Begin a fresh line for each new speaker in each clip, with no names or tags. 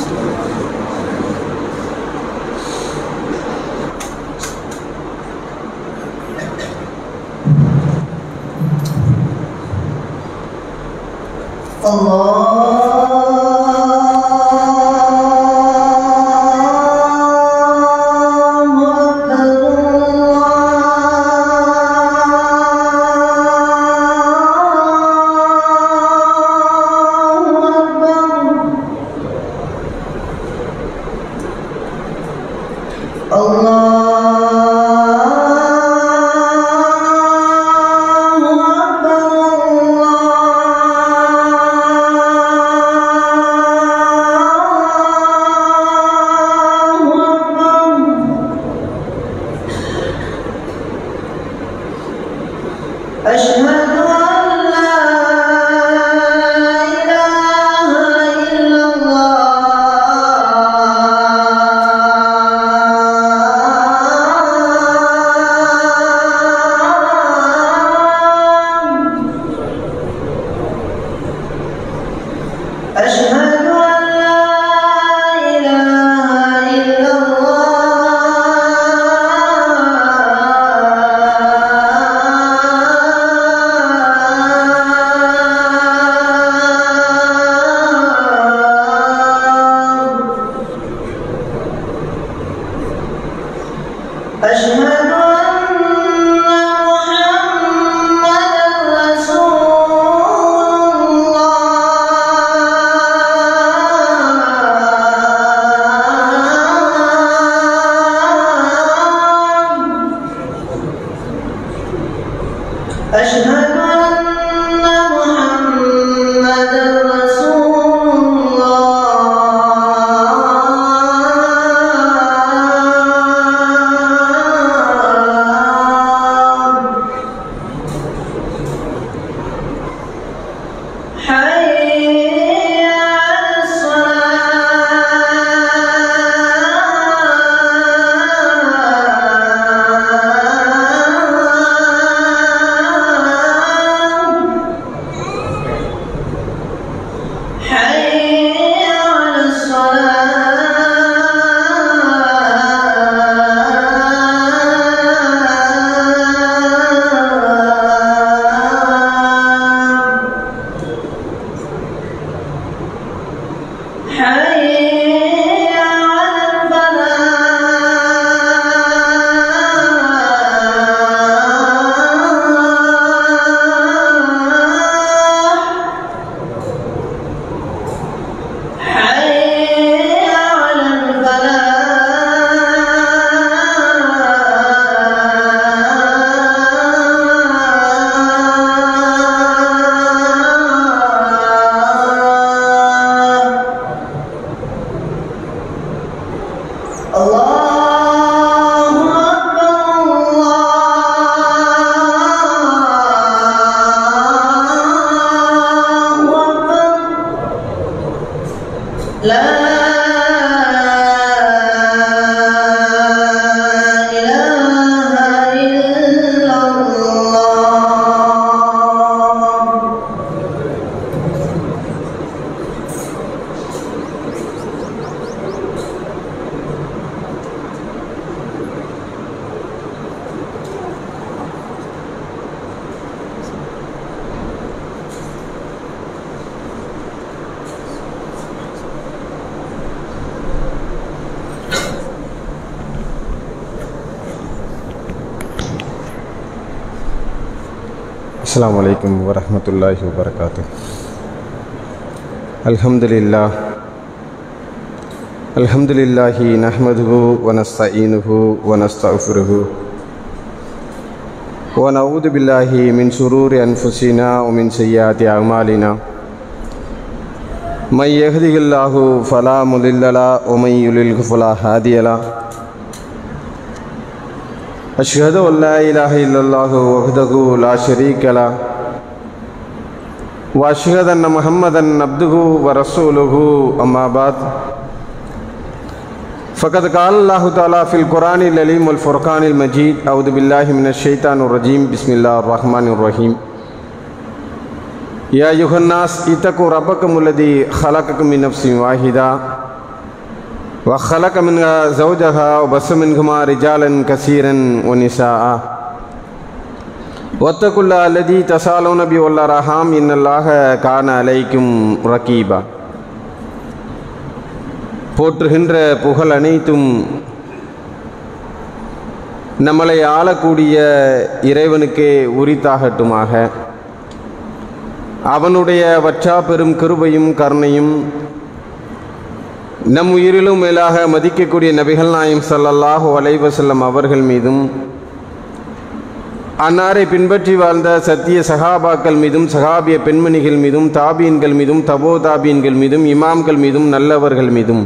أشهد أن لا إله إلا الله أشهد أن لا إله إلا الله أشهد أن محمدا رسول الله أشهد أن محمدا رسول الله حي على الصلاة حي على الصلاة حي على الفلاح حي على الفلاح الله أكبر الله أكبر لا إله إلا الله
السلام عليكم ورحمة الله وبركاته الحمد لله الحمد لله نحمده ونستعينه ونستغفره ونعوذ بالله من شرور أنفسنا ومن سيئات أعمالنا من يهده الله فلا مضل له ومن يضلل فلا هادي له أشهد أن لا إله إلا الله وحده لا شريك له وأشهد أن محمدا عبده ورسوله أما بعد فقد قال الله تعالى في القرآن العليم والفرقان المجيد أعوذ بالله من الشيطان الرجيم بسم الله الرحمن الرحيم يا أيها الناس اتقوا ربكم الذي خلقكم من نفس واحدة وخلق منها زوجها وبث منهما رجالا كثيرا ونساء واتقوا الله الذي تسالون به والارحام ان الله كان عليكم رقيبا போற்றுகின்ற புகழ் அனைத்தும் நம்மளை ஆளக்கூடிய இறைவனுக்கே உரித்தாகட்டுமாக அவனுடைய வற்றா பெரும் கிருபையும் கருணையும் நம் உயிரிலும் மேலாக மதிக்கக்கூடிய நபிகள் நாயம் ஸல்லல்லாஹு அலைஹி வஸல்லம் அவர்கள் மீதும் அன்னாரை பின்பற்றி வாழ்ந்த சத்திய சகாபாக்கள் மீதும் சகாபிய பெண்மணிகள் மீதும் தாபீன்கள் மீதும் தபோ தாபீன்கள் மீதும் இமாம்கள் மீதும் நல்லவர்கள் மீதும்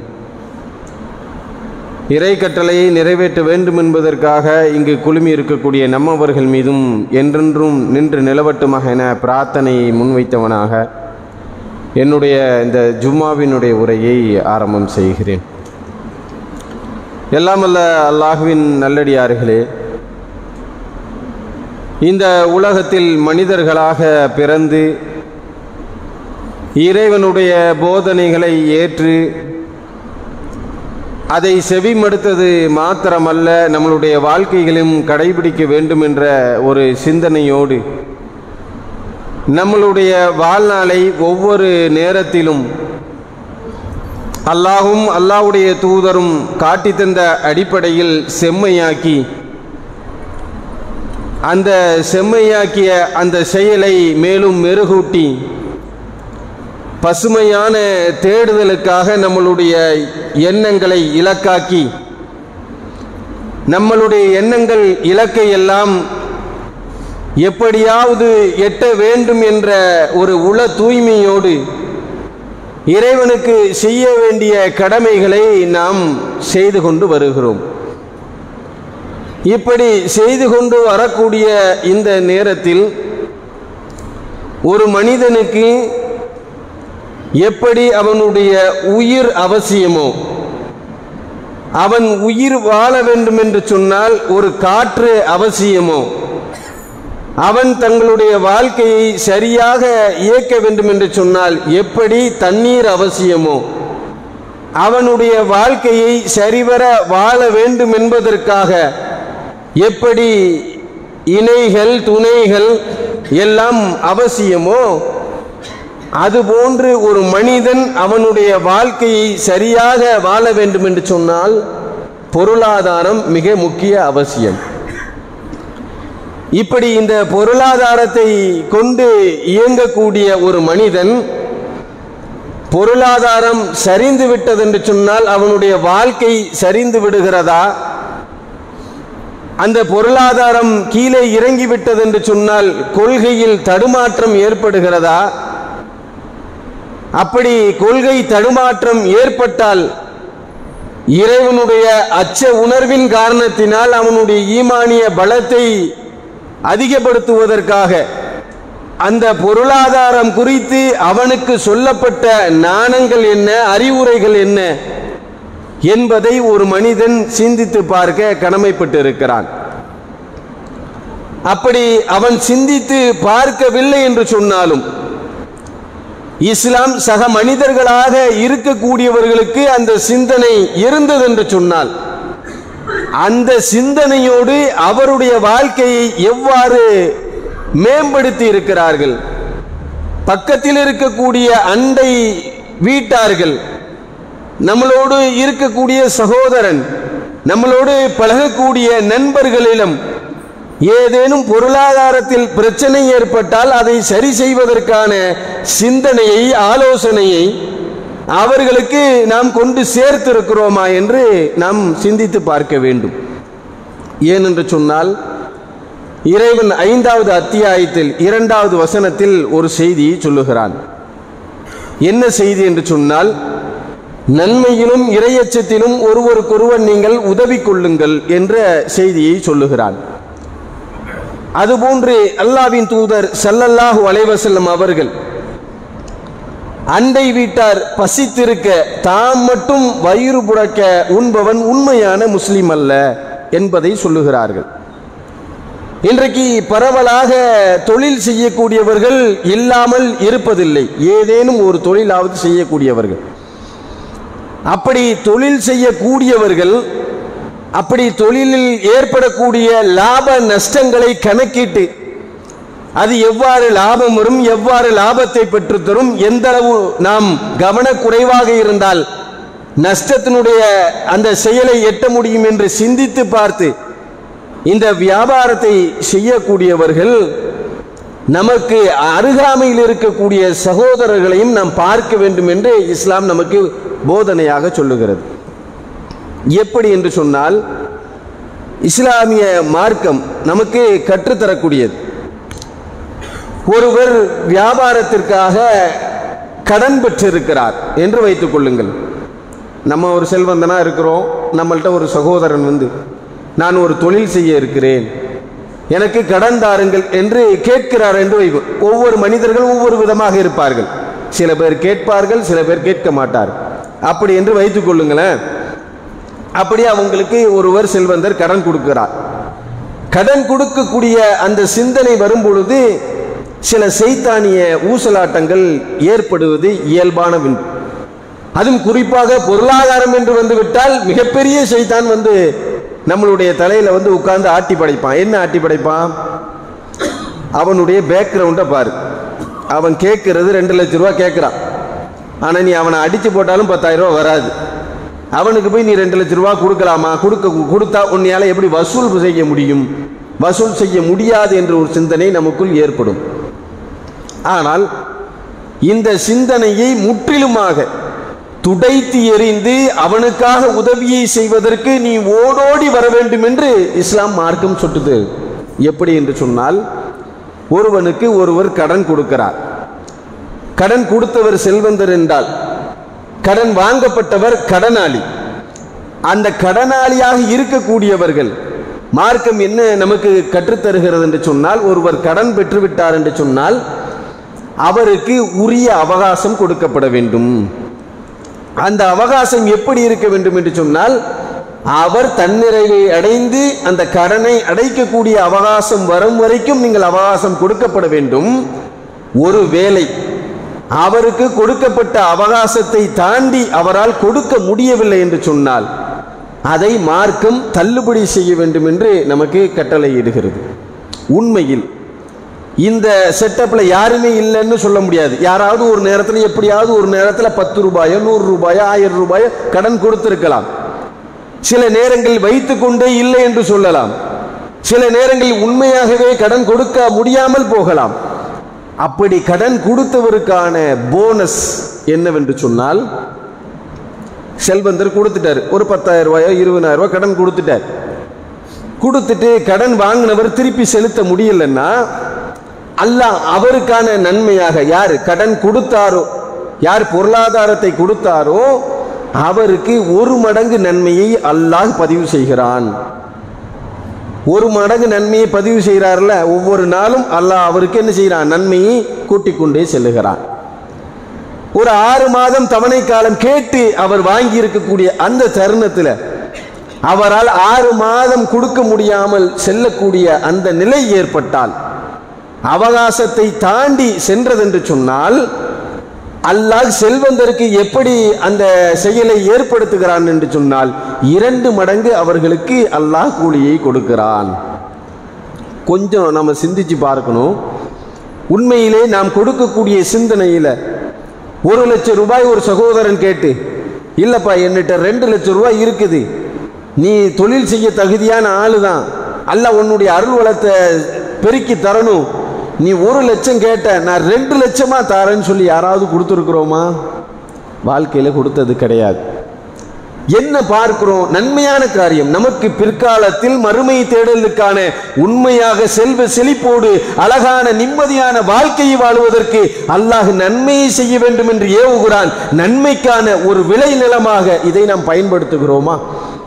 இறை கட்டளையை நிறைவேற்ற வேண்டும் என்பதற்காக இங்கு குழுமி இருக்கக்கூடிய நம்மவர்கள் மீதும் என்றென்றும் நின்று நிலவட்டுமாக என பிரார்த்தனையை முன்வைத்தவனாக என்னுடைய இந்த ஜும்மாவினுடைய உரையை ஆரம்பம் செய்கிறேன் எல்லாம் அல்ல அல்லாஹுவின் நல்லடியார்களே இந்த உலகத்தில் மனிதர்களாக பிறந்து இறைவனுடைய போதனைகளை ஏற்று அதை செவிமடுத்தது மாத்திரமல்ல நம்மளுடைய வாழ்க்கைகளும் கடைபிடிக்க வேண்டும் என்ற ஒரு சிந்தனையோடு நம்மளுடைய வாழ்நாளை ஒவ்வொரு நேரத்திலும் அல்லாஹும் அல்லாஹ்வுடைய தூதரும் காட்டி தந்த அடிப்படையில் செம்மையாக்கி அந்த செம்மையாக்கிய அந்த செயலை மேலும் மெருகூட்டி பசுமையான தேடுதலுக்காக நம்மளுடைய எண்ணங்களை இலக்காக்கி நம்மளுடைய எண்ணங்கள் இலக்கை எல்லாம் எப்படியாவது எட்ட வேண்டும் என்ற ஒரு உள தூய்மையோடு இறைவனுக்கு செய்ய வேண்டிய கடமைகளை நாம் செய்து கொண்டு வருகிறோம் இப்படி செய்து கொண்டு வரக்கூடிய இந்த நேரத்தில் ஒரு மனிதனுக்கு எப்படி அவனுடைய உயிர் அவசியமோ அவன் உயிர் வாழ வேண்டும் என்று சொன்னால் ஒரு காற்று அவசியமோ அவன் தங்களுடைய வாழ்க்கையை சரியாக இயக்க வேண்டும் என்று சொன்னால் எப்படி தண்ணீர் அவசியமோ அவனுடைய வாழ்க்கையை சரிவர வாழ வேண்டும் என்பதற்காக எப்படி இணைகள் துணைகள் எல்லாம் அவசியமோ அதுபோன்று ஒரு மனிதன் அவனுடைய வாழ்க்கையை சரியாக வாழ வேண்டும் என்று சொன்னால் பொருளாதாரம் மிக முக்கிய அவசியம் இப்படி இந்த பொருளாதாரத்தை கொண்டு இயங்கக்கூடிய ஒரு மனிதன் பொருளாதாரம் சரிந்து விட்டது என்று சொன்னால் அவனுடைய வாழ்க்கை சரிந்து விடுகிறதா அந்த பொருளாதாரம் கீழே இறங்கிவிட்டது என்று சொன்னால் கொள்கையில் தடுமாற்றம் ஏற்படுகிறதா அப்படி கொள்கை தடுமாற்றம் ஏற்பட்டால் இறைவனுடைய அச்ச உணர்வின் காரணத்தினால் அவனுடைய ஈமானிய பலத்தை அதிகப்படுத்துவதற்காக அந்த பொருளாதாரம் குறித்து அவனுக்கு சொல்லப்பட்ட நாணங்கள் என்ன அறிவுரைகள் என்ன என்பதை ஒரு மனிதன் சிந்தித்து பார்க்க கடமைப்பட்டு இருக்கிறான் அப்படி அவன் சிந்தித்து பார்க்கவில்லை என்று சொன்னாலும் இஸ்லாம் சக மனிதர்களாக இருக்கக்கூடியவர்களுக்கு அந்த சிந்தனை இருந்தது என்று சொன்னால் அந்த சிந்தனையோடு அவருடைய வாழ்க்கையை எவ்வாறு மேம்படுத்தி இருக்கிறார்கள் பக்கத்தில் இருக்கக்கூடிய அண்டை வீட்டார்கள் நம்மளோடு இருக்கக்கூடிய சகோதரன் நம்மளோடு பழகக்கூடிய நண்பர்களிடம் ஏதேனும் பொருளாதாரத்தில் பிரச்சனை ஏற்பட்டால் அதை சரி செய்வதற்கான சிந்தனையை ஆலோசனையை அவர்களுக்கு நாம் கொண்டு சேர்த்திருக்கிறோமா என்று நாம் சிந்தித்து பார்க்க வேண்டும் ஏனென்று சொன்னால் இறைவன் ஐந்தாவது அத்தியாயத்தில் இரண்டாவது வசனத்தில் ஒரு செய்தியை சொல்லுகிறான் என்ன செய்தி என்று சொன்னால் நன்மையிலும் இரையச்சத்திலும் ஒருவருக்கொருவர் நீங்கள் உதவி கொள்ளுங்கள் என்ற செய்தியை சொல்லுகிறான் அதுபோன்று அல்லாவின் தூதர் ஸல்லல்லாஹு அலைஹி வஸல்லம் அவர்கள் அண்டை வீட்டார் பசித்திருக்க தாம் மட்டும் வயிறு புடக்க உண்பவன் உண்மையான முஸ்லிம் அல்ல என்பதை சொல்லுகிறார்கள் இன்றைக்கு பரவலாக தொழில் செய்யக்கூடியவர்கள் இல்லாமல் இருப்பதில்லை ஏதேனும் ஒரு தொழிலாவது செய்யக்கூடியவர்கள் அப்படி தொழில் செய்யக்கூடியவர்கள் அப்படி தொழிலில் ஏற்படக்கூடிய லாப நஷ்டங்களை கணக்கிட்டு அது எவ்வாறு லாபம் வரும் எவ்வாறு லாபத்தை பெற்றுத் தரும் எந்த அளவு நாம் கவனக்குறைவாக இருந்தால் நஷ்டத்தினுடைய அந்த செயலை எட்ட முடியும் என்று சிந்தித்து பார்த்து இந்த வியாபாரத்தை செய்யக்கூடியவர்கள் நமக்கு அருகாமையில் இருக்கக்கூடிய சகோதரர்களையும் நாம் பார்க்க வேண்டும் என்று இஸ்லாம் நமக்கு போதனையாக சொல்லுகிறது எப்படி என்று சொன்னால் இஸ்லாமிய மார்க்கம் நமக்கு கற்றுத்தரக்கூடியது ஒருவர் வியாபாரத்திற்காக கடன் பெற்றிருக்கிறார் என்று வைத்துக் கொள்ளுங்கள் நம்ம ஒரு செல்வந்தனா இருக்கிறோம் நம்மள்ட்ட ஒரு சகோதரன் வந்து நான் ஒரு தொழில் செய்ய இருக்கிறேன் எனக்கு கடன் தாருங்கள் என்று கேட்கிறார் என்று வைக்கும் ஒவ்வொரு மனிதர்கள் ஒவ்வொரு விதமாக இருப்பார்கள் சில பேர் கேட்பார்கள் சில பேர் கேட்க மாட்டார் அப்படி என்று வைத்துக் கொள்ளுங்களேன் அப்படி அவங்களுக்கு ஒருவர் செல்வந்தர் கடன் கொடுக்கிறார் கடன் கொடுக்கக்கூடிய அந்த சிந்தனை வரும் பொழுது சில செய்தானிய ஊசலாட்டங்கள் ஏற்படுவது இயல்பான வின் அதுவும் குறிப்பாக பொருளாதாரம் என்று வந்துவிட்டால் மிகப்பெரிய செய்தான் வந்து நம்மளுடைய தலையில வந்து உட்கார்ந்து ஆட்டி படைப்பான் என்ன ஆட்டி படைப்பான் அவனுடைய பேக்ரவுண்டை பாரு அவன் கேட்கறது ரெண்டு லட்ச ரூபா கேட்குறான் ஆனால் நீ அவனை அடித்து போட்டாலும் பத்தாயிரம் ரூபா வராது அவனுக்கு போய் நீ ரெண்டு லட்ச ரூபா கொடுக்கலாமா கொடுக்க கொடுத்தா உன்னையால எப்படி வசூல் செய்ய முடியும் வசூல் செய்ய முடியாது என்ற ஒரு சிந்தனை நமக்குள் ஏற்படும் ஆனால் இந்த சிந்தனையை முற்றிலுமாக துடைத்து எறிந்து அவனுக்காக உதவியை செய்வதற்கு நீ ஓடோடி வர வேண்டும் என்று இஸ்லாம் மார்க்கம் சொட்டுது எப்படி என்று சொன்னால் ஒருவனுக்கு ஒருவர் கடன் கொடுக்கிறார் கடன் கொடுத்தவர் செல்வந்தர் என்றால் கடன் வாங்கப்பட்டவர் கடனாளி அந்த கடனாளியாக இருக்கக்கூடியவர்கள் மார்க்கம் என்ன நமக்கு கற்றுத்தருகிறது என்று சொன்னால் ஒருவர் கடன் பெற்றுவிட்டார் என்று சொன்னால் அவருக்கு உரிய அவகாசம் கொடுக்கப்பட வேண்டும் அந்த அவகாசம் எப்படி இருக்க வேண்டும் என்று சொன்னால் அவர் தன்னிறைவை அடைந்து அந்த கடனை அடைக்கக்கூடிய அவகாசம் வரும் வரைக்கும் நீங்கள் அவகாசம் கொடுக்கப்பட வேண்டும் ஒருவேளை அவருக்கு கொடுக்கப்பட்ட அவகாசத்தை தாண்டி அவரால் கொடுக்க முடியவில்லை என்று சொன்னால் அதை மார்க்கம் தள்ளுபடி செய்ய வேண்டும் என்று நமக்கு கட்டளையிடுகிறது உண்மையில் இந்த செட்டப்ல யாருமே இல்லைன்னு சொல்ல முடியாது யாராவது ஒரு நேரத்தில் எப்படியாவது ஒரு நேரத்தில் பத்து ரூபாயோ நூறு ரூபாயோ ஆயிரம் ரூபாயோ கடன் கொடுத்திருக்கலாம் சில நேரங்களில் வைத்துக்கொண்டே இல்லை என்று சொல்லலாம் சில நேரங்களில் உண்மையாகவே கடன் கொடுக்க முடியாமல் போகலாம் அப்படி கடன் கொடுத்தவருக்கான போனஸ் என்னவென்று சொன்னால் செல்வந்தர் கொடுத்துட்டார் ஒரு பத்தாயிரம் ரூபாயோ இருபதாயிரம் ரூபாய் கடன் கொடுத்துட்டார் கொடுத்துட்டு கடன் வாங்கினவர் திருப்பி செலுத்த முடியலன்னா அல்லாஹ் அவருக்கான நன்மையாக யார் கடன் கொடுத்தாரோ யார் பொருளாதாரத்தை கொடுத்தாரோ அவருக்கு ஒரு மடங்கு நன்மையை அல்லாஹ் பதிவு செய்கிறான் ஒரு மடங்கு நன்மையை பதிவு செய்கிறார்ல ஒவ்வொரு நாளும் அல்லாஹ் அவருக்கு என்ன செய்கிறான் நன்மையை கூட்டிக் கொண்டே செல்லுகிறான் ஒரு ஆறு மாதம் தவணை காலம் கேட்டு அவர் வாங்கி இருக்கக்கூடிய அந்த தருணத்தில் அவரால் ஆறு மாதம் கொடுக்க முடியாமல் செல்லக்கூடிய அந்த நிலை ஏற்பட்டால் அவகாசத்தை தாண்டி சென்றதென்று சொன்னால் அல்லாஹ் செல்வந்தருக்கு எப்படி அந்த செயலை ஏற்படுத்துகிறான் என்று சொன்னால் இரண்டு மடங்கு அவர்களுக்கு அல்லாஹ் கூலியை கொடுக்கிறான் கொஞ்சம் நம்ம சிந்திச்சு பார்க்கணும் உண்மையிலே நாம் கொடுக்கக்கூடிய சிந்தனையில் ஒரு லட்சம் ரூபாய் ஒரு சகோதரன் கேட்டு இல்லைப்பா என்னிட்ட ரெண்டு லட்சம் ரூபாய் இருக்குது நீ தொழில் செய்ய தகுதியான ஆளு தான் அல்ல உன்னுடைய அருள் வளத்தை பெருக்கி தரணும் நீ ஒரு லட்சம் கேட்ட நான் ரெண்டு லட்சமா தரேன்னு சொல்லி யாராவது கொடுத்துருக்குறோமா வாழ்க்கையில் கொடுத்தது கிடையாது என்ன பார்க்கிறோம் நன்மையான காரியம் நமக்கு பிற்காலத்தில் மறுமை தேடலுக்கான உண்மையாக செல்வ செழிப்போடு அழகான நிம்மதியான வாழ்க்கையை வாழுவதற்கு அல்லாஹ் நன்மையை செய்ய வேண்டும் என்று ஏவுகிறான் நன்மைக்கான ஒரு விளை நிலமாக இதை நாம் பயன்படுத்துகிறோமா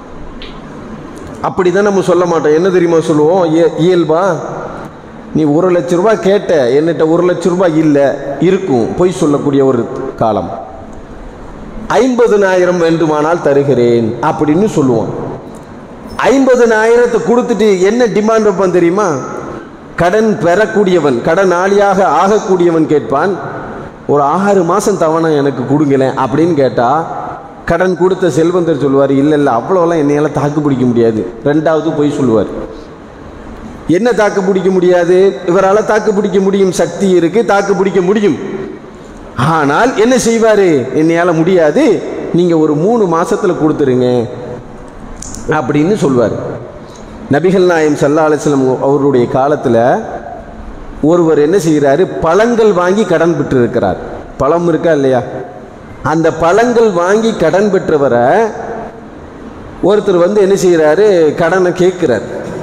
அப்படிதான் நம்ம சொல்ல மாட்டோம் என்ன தெரியுமா சொல்லுவோம் இய- இயல்பா நீ ஒரு லட்ச ரூபாய் கேட்ட என்னிட்ட ஒரு லட்ச ரூபாய் இல்லை இருக்கும் பொய் சொல்லக்கூடிய ஒரு காலம் ஐம்பதுனாயிரம் வேண்டுமானால் தருகிறேன் அப்படின்னு சொல்லுவோம் ஐம்பதுனாயிரத்தை கொடுத்துட்டு என்ன டிமாண்ட் வைப்பான் தெரியுமா கடன் பெறக்கூடியவன் கடனாளியாக ஆகக்கூடியவன் கேட்பான் ஒரு ஆறு மாதம் தவணை எனக்கு கொடுங்களேன் அப்படின்னு கேட்டால் கடன் கொடுத்த செல்வந்தர் சொல்லுவார் இல்லை இல்லை அவ்வளோலாம் என்னையால் தாக்கு பிடிக்க முடியாது ரெண்டாவது போய் சொல்லுவார் என்ன தாக்கு பிடிக்க முடியாது இவரால் தாக்கு பிடிக்க முடியும் சக்தி இருக்கு தாக்கு பிடிக்க முடியும் ஆனால் என்ன செய்வார் என்னையால் முடியாது நீங்கள் ஒரு மூணு மாசத்துல கொடுத்துருங்க அப்படின்னு சொல்வார் நபிகள் நாயம் சல்லா அலிஸ்லம் அவருடைய காலத்தில் ஒருவர் என்ன செய்கிறாரு பழங்கள் வாங்கி கடன் பெற்று இருக்கிறார் பழம் இருக்கா இல்லையா அந்த பழங்கள் வாங்கி கடன் பெற்றவரை ஒருத்தர் வந்து என்ன செய்கிறாரு கடனை கேட்குறார்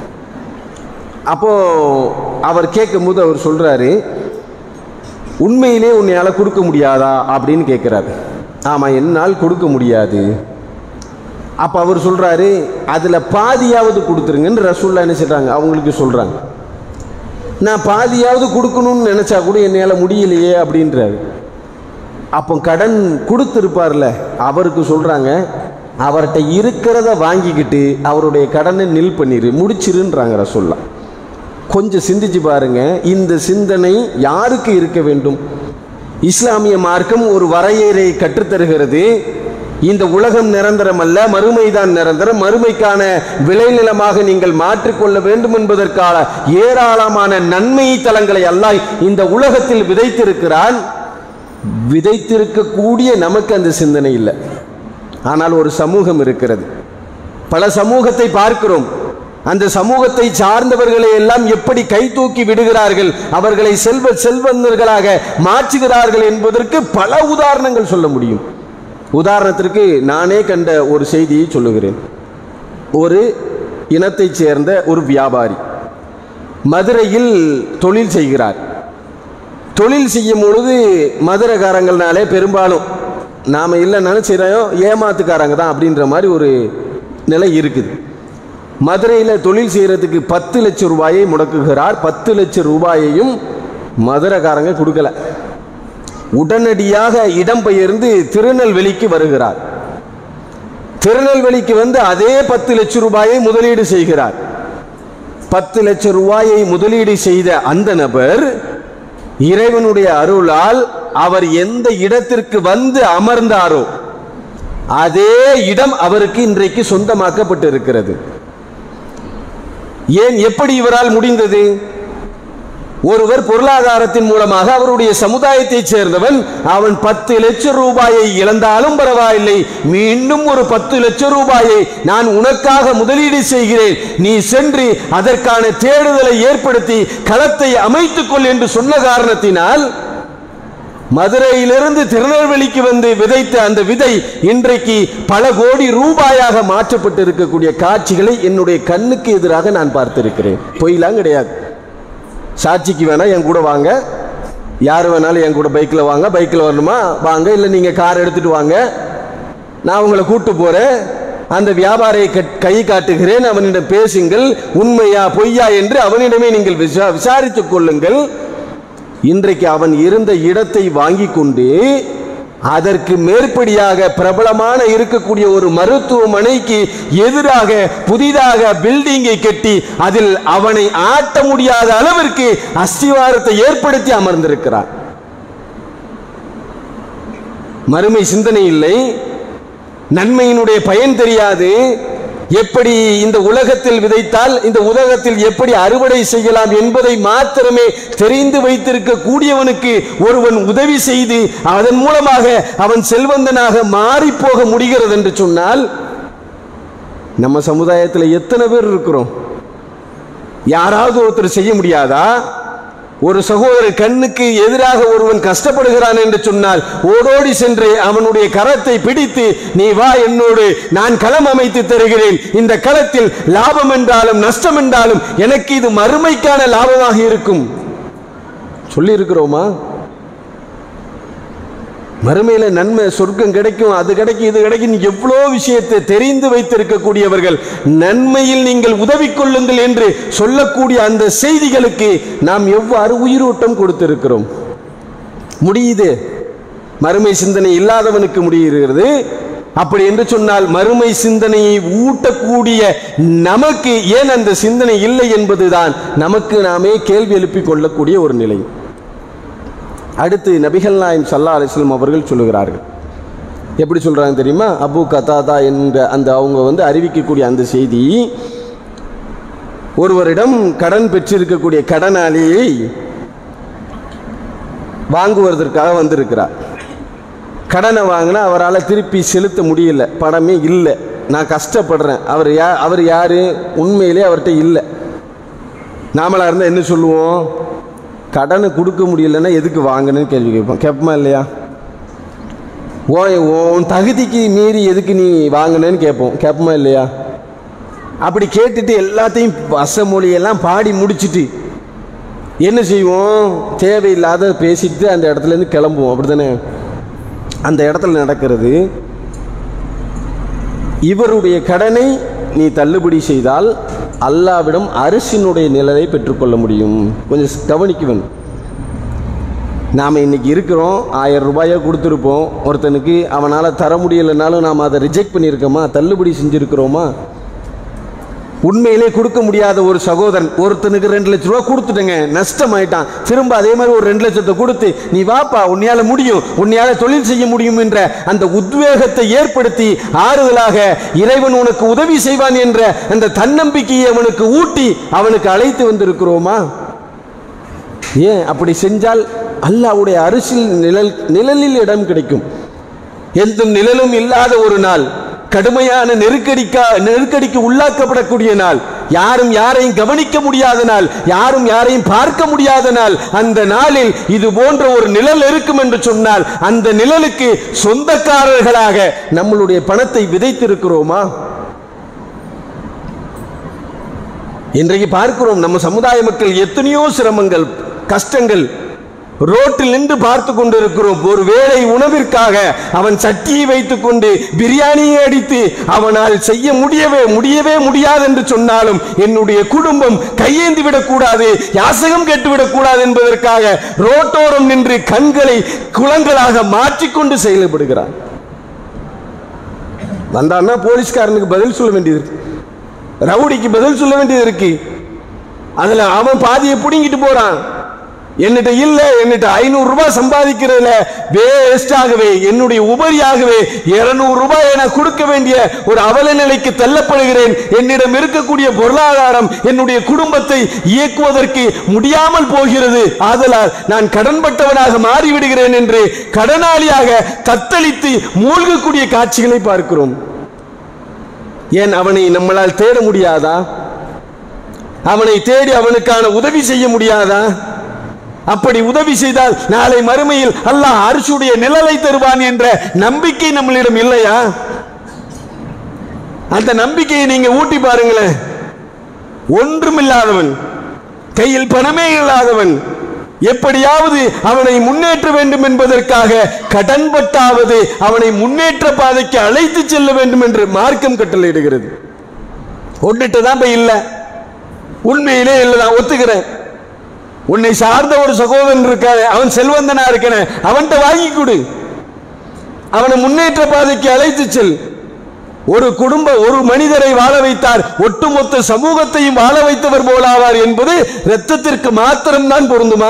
அப்போ அவர் கேட்கும்போது அவர் சொல்றாரு உண்மையிலே உன்னையால் கொடுக்க முடியாதா அப்படின்னு கேட்குறாரு ஆமாம் என்னால் கொடுக்க முடியாது அப்போ அவர் சொல்றாரு அதில் பாதியாவது கொடுத்துருங்கன்னு ரசூல்லா என்ன செய்றாங்க அவங்களுக்கு சொல்றாங்க நான் பாதியாவது கொடுக்கணும்னு நினைச்சா கூட என்னால் முடியலையே அப்படின்றாரு அப்போ கடன் கொடுத்துருப்பார்ல அவருக்கு சொல்றாங்க அவர்கிட்ட இருக்கிறத வாங்கிக்கிட்டு அவருடைய கடனை நில் பண்ணிரு முடிச்சிருன்றாங்க ரசூல்லா கொஞ்சம் சிந்திச்சு பாருங்க இந்த சிந்தனை யாருக்கு இருக்க வேண்டும் இஸ்லாமிய மார்க்கம் ஒரு வரையறை கற்றுத்தருகிறது இந்த உலகம் நிரந்தரம் அல்ல மறுமைதான் நிரந்தரம் மறுமைக்கான விளைநிலமாக நீங்கள் மாற்றிக்கொள்ள வேண்டும் என்பதற்கான ஏராளமான நன்மை தலங்களை அல்லாஹ் இந்த உலகத்தில் விதைத்திருக்கிறான் விதைத்திருக்கக்கூடிய நமக்கு அந்த சிந்தனை இல்லை ஆனால் ஒரு சமூகம் இருக்கிறது பல சமூகத்தை பார்க்கிறோம் அந்த சமூகத்தை சார்ந்தவர்களை எல்லாம் எப்படி கை தூக்கி விடுகிறார்கள் அவர்களை செல்வ செல்வந்தர்களாக மாற்றுகிறார்கள் என்பதற்கு பல உதாரணங்கள் சொல்ல முடியும் உதாரணத்திற்கு நானே கண்ட ஒரு செய்தியை சொல்லுகிறேன் ஒரு இனத்தைச் சேர்ந்த ஒரு வியாபாரி மதுரையில் தொழில் செய்கிறார் தொழில் செய்யும் பொழுது மதுரைக்காரங்கள்னாலே பெரும்பாலும் நாம் இல்லைன்னாலும் செய்கிறோம் ஏமாத்துக்காரங்க தான் அப்படின்ற மாதிரி ஒரு நிலை இருக்குது மதுரையில் தொழில் செய்கிறதுக்கு பத்து லட்சம் ரூபாயை முடக்குகிறார் பத்து லட்சம் ரூபாயையும் மதுரைக்காரங்க கொடுக்கல உடனடியாக இடம்பெயர்ந்து திருநெல்வேலிக்கு வருகிறார் திருநெல்வேலிக்கு வந்து அதே பத்து லட்சம் ரூபாயை முதலீடு செய்கிறார் பத்து லட்சம் ரூபாயை முதலீடு செய்த அந்த நபர் இறைவனுடைய அருளால் அவர் எந்த இடத்திற்கு வந்து அமர்ந்தாரோ அதே இடம் அவருக்கு இன்றைக்கு சொந்தமாக்கப்பட்டு இருக்கிறது ஏன் எப்படி இவரால் முடிந்தது ஒருவர் பொருளாதாரத்தின் மூலமாக அவருடைய சமுதாயத்தைச் சேர்ந்தவன் அவன் பத்து லட்சம் ரூபாயை இழந்தாலும் பரவாயில்லை மீண்டும் ஒரு பத்து லட்சம் ரூபாயை நான் உனக்காக முதலீடு செய்கிறேன் நீ சென்று அதற்கான தேடுதலை ஏற்படுத்தி களத்தை அமைத்துக் கொள் என்று சொன்ன காரணத்தினால் மதுரையிலிருந்து திருநெல்வேலிக்கு வந்து விதைத்த அந்த விதை இன்றைக்கு பல கோடி ரூபாயாக மாற்றப்பட்டு இருக்கக்கூடிய காட்சிகளை என்னுடைய கண்ணுக்கு எதிராக நான் பார்த்திருக்கிறேன் பொய்லாம் கிடையாது சாட்சிக்கு வேணா என் கூட வாங்க யார் வேணாலும் என் கூட பைக்கில் வாங்க பைக்கில் வரணுமா வாங்க இல்லை நீங்கள் கார் எடுத்துட்டு வாங்க நான் உங்களை கூட்டு போகிறேன் அந்த வியாபாரியை கட்- கை காட்டுகிறேன் அவனிடம் பேசுங்கள் உண்மையா பொய்யா என்று அவனிடமே நீங்கள் விசா விசாரித்துக் கொள்ளுங்கள் இன்றைக்கு அவன் இருந்த இடத்தை வாங்கி கொண்டு அதற்கு மேற்படியாக பிரபலமான இருக்கக்கூடிய ஒரு மருத்துவமனைக்கு எதிராக புதிதாக பில்டிங்கை கட்டி அதில் அவனை ஆட்ட முடியாத அளவிற்கு அஸ்திவாரத்தை ஏற்படுத்தி அமர்ந்திருக்கிறார் மறுமை சிந்தனை இல்லை நன்மையினுடைய பயன் தெரியாது எப்படி இந்த உலகத்தில் விதைத்தால் இந்த உலகத்தில் எப்படி அறுவடை செய்யலாம் என்பதை மாத்திரமே தெரிந்து வைத்திருக்க கூடியவனுக்கு ஒருவன் உதவி செய்து அதன் மூலமாக அவன் செல்வந்தனாக மாறி போக முடிகிறது என்று சொன்னால் நம்ம சமுதாயத்தில் எத்தனை பேர் இருக்கிறோம் யாராவது ஒருத்தர் செய்ய முடியாதா ஒரு சகோதரர் கண்ணுக்கு எதிராக ஒருவன் கஷ்டப்படுகிறான் என்று சொன்னால் ஓடோடி சென்று அவனுடைய கரத்தை பிடித்து நீ வா என்னோடு நான் களம் அமைத்து தருகிறேன் இந்த களத்தில் லாபம் என்றாலும் நஷ்டம் என்றாலும் எனக்கு இது மறுமைக்கான லாபமாக இருக்கும் சொல்லி இருக்கிறோமா மறுமையில நன்மை சொர்க்கம் கிடைக்கும் அது கிடைக்கும் இது கிடைக்கும் எவ்வளோ விஷயத்தை தெரிந்து வைத்திருக்கக்கூடியவர்கள் நன்மையில் நீங்கள் உதவி கொள்ளுங்கள் என்று சொல்லக்கூடிய அந்த செய்திகளுக்கு நாம் எவ்வாறு உயிரோட்டம் கொடுத்திருக்கிறோம் முடியுது மறுமை சிந்தனை இல்லாதவனுக்கு முடிகிறது அப்படி என்று சொன்னால் மறுமை சிந்தனையை ஊட்டக்கூடிய நமக்கு ஏன் அந்த சிந்தனை இல்லை என்பதுதான் நமக்கு நாமே கேள்வி எழுப்பிக் கொள்ளக்கூடிய ஒரு நிலை அடுத்து நபிகள் நாயம் சல்லா அலிஸ்லம் அவர்கள் சொல்லுகிறார்கள் எப்படி சொல்கிறாங்க தெரியுமா அபு கதாதா என்ற அந்த அவங்க வந்து அறிவிக்கக்கூடிய அந்த செய்தி ஒருவரிடம் கடன் பெற்றிருக்கக்கூடிய கடனாளியை வாங்குவதற்காக வந்திருக்கிறார் கடனை வாங்கினா அவரால் திருப்பி செலுத்த முடியல பணமே இல்லை நான் கஷ்டப்படுறேன் அவர் யா அவர் யார் உண்மையிலே அவர்கிட்ட இல்லை நாமளாக இருந்தால் என்ன சொல்லுவோம் கடனை கொடுக்க முடியலன்னா எதுக்கு வாங்கணும்னு கேள்வி கேட்போம் கேட்போமா இல்லையா ஓ உன் தகுதிக்கு மீறி எதுக்கு நீ வாங்கினேன்னு கேட்போம் கேட்போமா இல்லையா அப்படி கேட்டுட்டு எல்லாத்தையும் வசமொழியெல்லாம் பாடி முடிச்சிட்டு என்ன செய்வோம் தேவையில்லாத பேசிட்டு அந்த இடத்துலேருந்து கிளம்புவோம் அப்படி தானே அந்த இடத்துல நடக்கிறது இவருடைய கடனை நீ தள்ளுபடி செய்தால் அல்லாவிடம் அரசினுடைய நிழலை பெற்றுக்கொள்ள முடியும் கொஞ்சம் கவனிக்க வேண்டும் நாம் இன்னைக்கு இருக்கிறோம் ஆயிரம் ரூபாயை கொடுத்துருப்போம் ஒருத்தனுக்கு அவனால் தர முடியலைனாலும் நாம் அதை ரிஜெக்ட் பண்ணியிருக்கோமா தள்ளுபடி செஞ்சுருக்கிறோமா உண்மையிலே கொடுக்க முடியாத ஒரு சகோதரன் ஒருத்தனுக்கு ரெண்டு லட்ச ரூபா கொடுத்துட்டேங்க நஷ்டமாயிட்டான் திரும்ப அதே மாதிரி ஒரு ரெண்டு லட்சத்தை கொடுத்து நீ வாப்பா உன்னையால முடியும் உன்னையால தொழில் செய்ய முடியும் என்ற அந்த உத்வேகத்தை ஏற்படுத்தி ஆறுதலாக இறைவன் உனக்கு உதவி செய்வான் என்ற அந்த தன்னம்பிக்கையை அவனுக்கு ஊட்டி அவனுக்கு அழைத்து வந்திருக்கிறோமா ஏன் அப்படி செஞ்சால் அல்லாஹ்வுடைய அரிசில் நிழல் நிழலில் இடம் கிடைக்கும் எந்த நிழலும் இல்லாத ஒரு நாள் கடுமையான நெருக்கடிக்கா நெருக்கடிக்கு உள்ளாக்கப்படக்கூடிய நாள் யாரும் யாரையும் கவனிக்க முடியாத நாள் யாரும் யாரையும் பார்க்க முடியாத நாள் அந்த நாளில் இது போன்ற ஒரு நிழல் இருக்கும் என்று சொன்னால் அந்த நிழலுக்கு சொந்தக்காரர்களாக நம்மளுடைய பணத்தை விதைத்திருக்கிறோமா இன்றைக்கு பார்க்கிறோம் நம்ம சமுதாய மக்கள் எத்தனையோ சிரமங்கள் கஷ்டங்கள் ரோட்டில் நின்று பார்த்து கொண்டிருக்கிறோம் ஒரு வேளை உணவிற்காக அவன் சட்டியை வைத்துக் கொண்டு பிரியாணியை அடித்து அவனால் செய்ய முடியவே முடியவே முடியாது என்று சொன்னாலும் என்னுடைய குடும்பம் கையேந்தி விடக்கூடாது யாசகம் கேட்டுவிடக் கூடாது என்பதற்காக ரோட்டோரம் நின்று கண்களை குளங்களாக மாற்றிக்கொண்டு செயல்படுகிறான் வந்தான்னா போலீஸ்காரனுக்கு பதில் சொல்ல வேண்டியது இருக்கு ரவுடிக்கு பதில் சொல்ல வேண்டியது இருக்கு அதுல அவன் பாதியை பிடுங்கிட்டு போறான் என்னிட்ட இல்ல என்னிட்ட ஐநூறு ரூபாய் சம்பாதிக்கிறதுல வேஸ்டாகவே என்னுடைய உபரியாகவே இருநூறு ரூபாய் என கொடுக்க வேண்டிய ஒரு அவல நிலைக்கு தள்ளப்படுகிறேன் என்னிடம் இருக்கக்கூடிய பொருளாதாரம் என்னுடைய குடும்பத்தை இயக்குவதற்கு முடியாமல் போகிறது ஆதலால் நான் கடன்பட்டவனாக மாறிவிடுகிறேன் என்று கடனாளியாக தத்தளித்து மூழ்கக்கூடிய காட்சிகளை பார்க்கிறோம் ஏன் அவனை நம்மளால் தேட முடியாதா அவனை தேடி அவனுக்கான உதவி செய்ய முடியாதா அப்படி உதவி செய்தால் நாளை மறுமையில் அல்லாஹ் அரிசுடைய நிழலை தருவான் என்ற நம்பிக்கை நம்மளிடம் இல்லையா அந்த நம்பிக்கையை நீங்க ஊட்டி பாருங்களேன் ஒன்றுமில்லாதவன் கையில் பணமே இல்லாதவன் எப்படியாவது அவனை முன்னேற்ற வேண்டும் என்பதற்காக கடன்பட்டாவது அவனை முன்னேற்ற பாதைக்கு அழைத்து செல்ல வேண்டும் என்று மார்க்கம் கட்டளையிடுகிறது ஒன்றுட்டு தான் போய் இல்லை உண்மையிலே இல்லை நான் ஒத்துக்கிறேன் உன்னை சார்ந்த ஒரு சகோதரன் இருக்காரு அவன் செல்வந்தனா இருக்கன அவன்கிட்ட வாங்கி கொடு அவனை முன்னேற்ற பாதைக்கு அழைத்து செல் ஒரு குடும்ப ஒரு மனிதரை வாழ வைத்தார் ஒட்டுமொத்த சமூகத்தையும் வாழ வைத்தவர் போலாவார் என்பது இரத்தத்திற்கு மாத்திரம்தான் பொருந்துமா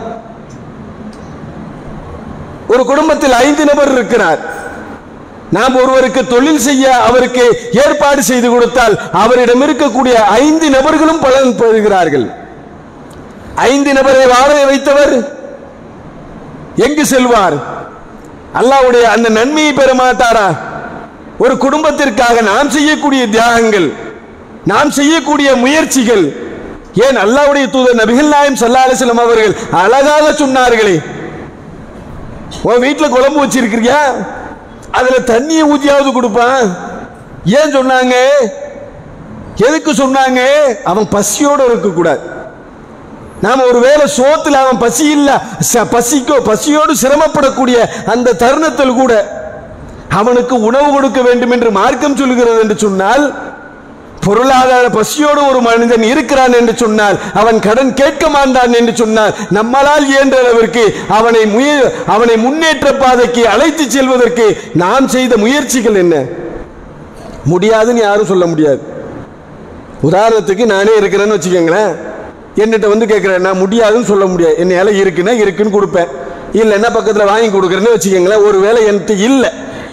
ஒரு குடும்பத்தில் ஐந்து நபர் இருக்கிறார் நாம் ஒருவருக்கு தொழில் செய்ய அவருக்கு ஏற்பாடு செய்து கொடுத்தால் அவரிடம் இருக்கக்கூடிய ஐந்து நபர்களும் பலன் பெறுகிறார்கள் ஐந்து நபரை வாழ வைத்தவர் எங்கு செல்வார் அல்லாவுடைய அந்த நன்மையை பெற மாட்டாரா ஒரு குடும்பத்திற்காக நாம் செய்யக்கூடிய தியாகங்கள் நாம் செய்யக்கூடிய முயற்சிகள் ஏன் அல்லாவுடைய தூதர் நபிகள் நாயம் சல்லா அலிஸ்லாம் அவர்கள் அழகாக சொன்னார்களே உன் வீட்டில் குழம்பு வச்சிருக்கிறியா அதுல தண்ணியை ஊத்தியாவது கொடுப்பான் ஏன் சொன்னாங்க எதுக்கு சொன்னாங்க அவன் பசியோடு இருக்கக்கூடாது நாம ஒருவேளை சோத்துல அவன் பசி இல்ல ச- பசிக்கோ பசியோடு சிரமப்படக்கூடிய அந்த தருணத்தில் கூட அவனுக்கு உணவு கொடுக்க வேண்டும் என்று மார்க்கம் சொல்கிறது என்று சொன்னால் பொருளாதார பசியோடு ஒரு மனிதன் இருக்கிறான் என்று சொன்னால் அவன் கடன் கேட்க மாட்டான் என்று சொன்னால் நம்மளால் இயன்ற அளவிற்கு அவனை முய அவனை முன்னேற்ற பாதைக்கு அழைத்து செல்வதற்கு நாம் செய்த முயற்சிகள் என்ன முடியாதுன்னு யாரும் சொல்ல முடியாது உதாரணத்துக்கு நானே இருக்கிறேன்னு வச்சுக்கோங்களேன் என்னிட்ட வந்து கேட்குறேன் நான் முடியாதுன்னு சொல்ல முடியாது என்னால இருக்குன்னா இருக்குன்னு கொடுப்பேன் இல்லைன்னா பக்கத்தில் வாங்கி கொடுக்குறேன்னு வச்சுக்கோங்களேன் ஒரு வேளை என்கிட்ட இல்லை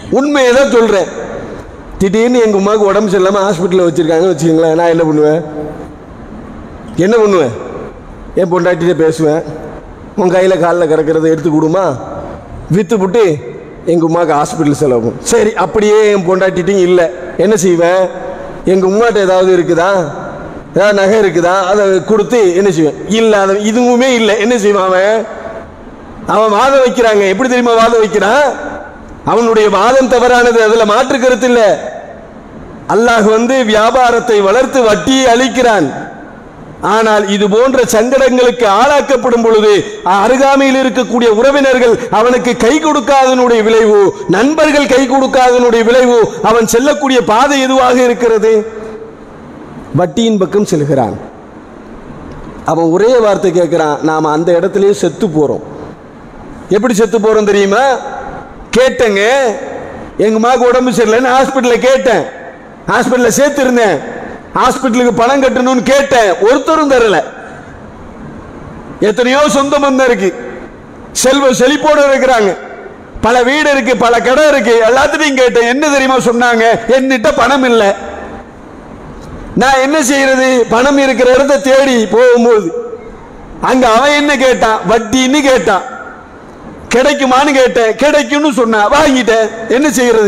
உண்மையை தான் சொல்கிறேன் திடீர்னு எங்கள் உமாவுக்கு உடம்பு சரியில்லாமல் ஹாஸ்பிட்டலில் வச்சுருக்காங்கன்னு வச்சுக்கோங்களேன் நான் என்ன பண்ணுவேன் என்ன பண்ணுவேன் என் பொண்டாட்டிகிட்ட பேசுவேன் உன் கையில் காலில் கிடக்கிறத எடுத்து கொடுமா விற்று புட்டு எங்கள் உமாவுக்கு ஹாஸ்பிட்டல் செலவும் சரி அப்படியே என் பொண்டாட்டிட்டையும் இல்லை என்ன செய்வேன் எங்கள் உமாட்ட ஏதாவது இருக்குதா ஏதாவது நகை இருக்குதா அதை கொடுத்து என்ன செய்வேன் இல்லை அதை இதுவுமே இல்லை என்ன செய்வான் அவன் அவன் வாதம் வைக்கிறாங்க எப்படி தெரியுமா வாதம் வைக்கிறான் அவனுடைய வாதம் தவறானது அதுல மாற்று கருத்து இல்ல அல்லாஹ் வந்து வியாபாரத்தை வளர்த்து வட்டியை அளிக்கிறான் ஆனால் இது போன்ற சங்கடங்களுக்கு ஆளாக்கப்படும் பொழுது அருகாமையில் இருக்கக்கூடிய உறவினர்கள் அவனுக்கு கை கொடுக்காதனுடைய விளைவு நண்பர்கள் கை கொடுக்காதனுடைய விளைவு அவன் செல்லக்கூடிய பாதை எதுவாக இருக்கிறது வட்டியின் பக்கம் செல்கிறான் அவன் ஒரே வார்த்தை கேட்கிறான் நாம அந்த இடத்துலயே செத்து போறோம் எப்படி செத்து போறோம் தெரியுமா கேட்டேங்க எங்க மாக்கு உடம்பு சரியில்லைன்னு ஹாஸ்பிட்டலில் கேட்டேன் ஹாஸ்பிட்டலில் சேர்த்திருந்தேன் ஹாஸ்பிட்டலுக்கு பணம் கட்டணும்னு கேட்டேன் ஒருத்தரும் தரல எத்தனையோ சொந்த பந்தம் இருக்கு செல்வ செழிப்போடு இருக்கிறாங்க பல வீடு இருக்கு பல கடை இருக்கு எல்லாத்தையும் கேட்டேன் என்ன தெரியுமா சொன்னாங்க என்னிட்ட பணம் இல்லை நான் என்ன செய்யறது பணம் இருக்கிற இடத்த தேடி போகும்போது அங்க அவன் என்ன கேட்டான் வட்டின்னு கேட்டான் கிடைக்குமான்னு கேட்டேன் கிடைக்கும்னு சொன்னா வாங்கிட்டேன் என்ன செய்யறது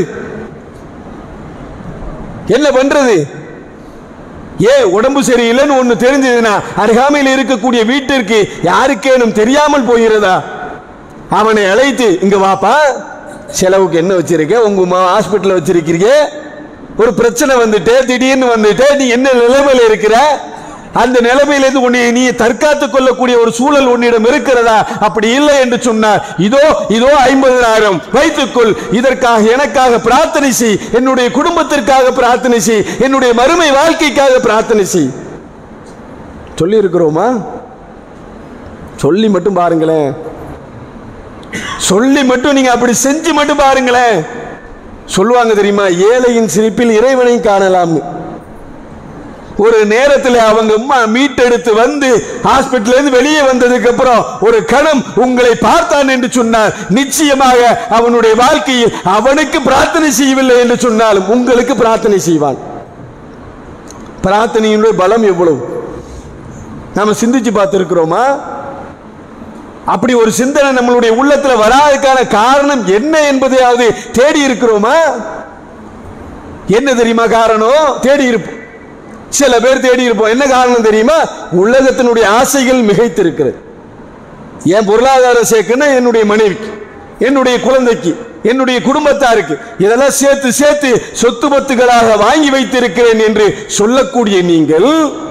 என்ன பண்றது ஏ உடம்பு சரியில்லைன்னு ஒண்ணு தெரிஞ்சதுன்னா அருகாமையில் இருக்கக்கூடிய வீட்டிற்கு யாருக்கேனும் தெரியாமல் போகிறதா அவனை அழைத்து இங்க வாப்பா செலவுக்கு என்ன வச்சிருக்க உங்க ஹாஸ்பிட்டல் வச்சிருக்கிறீங்க ஒரு பிரச்சனை வந்துட்டு திடீர்னு வந்துட்டு நீ என்ன நிலைமையில இருக்கிற அந்த நிலைமையிலிருந்து உன்னை நீ தற்காத்துக் கொள்ளக்கூடிய ஒரு சூழல் உன்னிடம் இருக்கிறதா அப்படி இல்லை என்று சொன்னார் இதோ இதோ ஐம்பதாயிரம் வைத்துக்கொள் இதற்காக எனக்காக பிரார்த்தனை செய் என்னுடைய குடும்பத்திற்காக பிரார்த்தனை செய் என்னுடைய மறுமை வாழ்க்கைக்காக பிரார்த்தனை செய் சொல்லி இருக்கிறோமா சொல்லி மட்டும் பாருங்களேன் சொல்லி மட்டும் நீங்க அப்படி செஞ்சு மட்டும் பாருங்களேன் சொல்லுவாங்க தெரியுமா ஏழையின் சிரிப்பில் இறைவனை காணலாம்னு ஒரு நேரத்தில் அவங்க அம்மா மீட்டெடுத்து வந்து ஹாஸ்பிட்டல் இருந்து வெளியே வந்ததுக்கு அப்புறம் ஒரு கணம் உங்களை பார்த்தான் என்று சொன்னார் நிச்சயமாக அவனுடைய வாழ்க்கையில் அவனுக்கு பிரார்த்தனை செய்யவில்லை என்று சொன்னாலும் உங்களுக்கு பிரார்த்தனை செய்வான் பிரார்த்தனையினுடைய பலம் எவ்வளவு நாம சிந்திச்சு பார்த்திருக்கிறோமா அப்படி ஒரு சிந்தனை நம்மளுடைய உள்ளத்துல வராததுக்கான காரணம் என்ன என்பதையாவது தேடி இருக்கிறோமா என்ன தெரியுமா காரணம் தேடி இருப்போம் சில பேர் தேடி இருப்போம் என்ன காரணம் தெரியுமா உலகத்தினுடைய ஆசைகள் மிகைத்திருக்கிறது என் பொருளாதாரம் சேர்க்கணும் என்னுடைய மனைவிக்கு என்னுடைய குழந்தைக்கு என்னுடைய குடும்பத்தாருக்கு இதெல்லாம் சேர்த்து சேர்த்து சொத்து பத்துகளாக வாங்கி வைத்திருக்கிறேன் என்று சொல்லக்கூடிய நீங்கள்